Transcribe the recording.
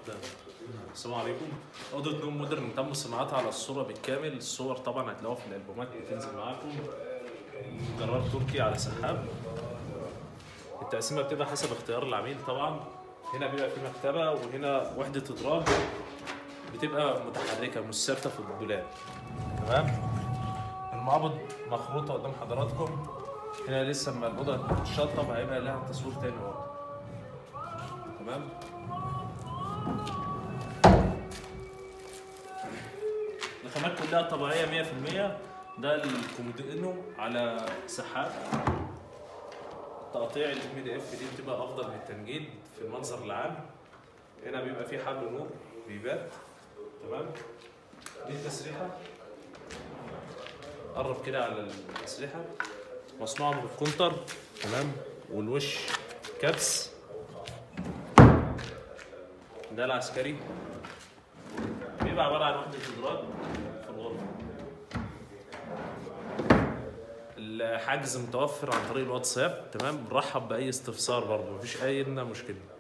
السلام عليكم اوضه نوم مودرن تم صناعتها على الصوره بالكامل الصور طبعا هتلاقوها في الالبومات بتنزل معاكم جرار تركي على سحاب التقسيمه بتبقى حسب اختيار العميل طبعا هنا بيبقى في مكتبه وهنا وحده ادراج بتبقى متحركه مش ثابته في الدولاب تمام المعبد مخروطه قدام حضراتكم هنا لسه اما الاوضه تتشطب هيبقى لها تصوير تاني برضه تمام الخامات كلها طبيعيه 100% ده الكومودينو على سحاب تقطيع الام دي اف دي بتبقى افضل من التنجيد في المنظر العام هنا بيبقى فيه حبل نور بيبات تمام دي التسريحه قرب كده على التسريحه مصنوعه من الكونتر تمام والوش كبس ده العسكري بيبقى عباره عن وحده ادراج في الغرفه الحجز متوفر عن طريق الواتساب تمام بنرحب باي استفسار برضه مفيش اي مشكله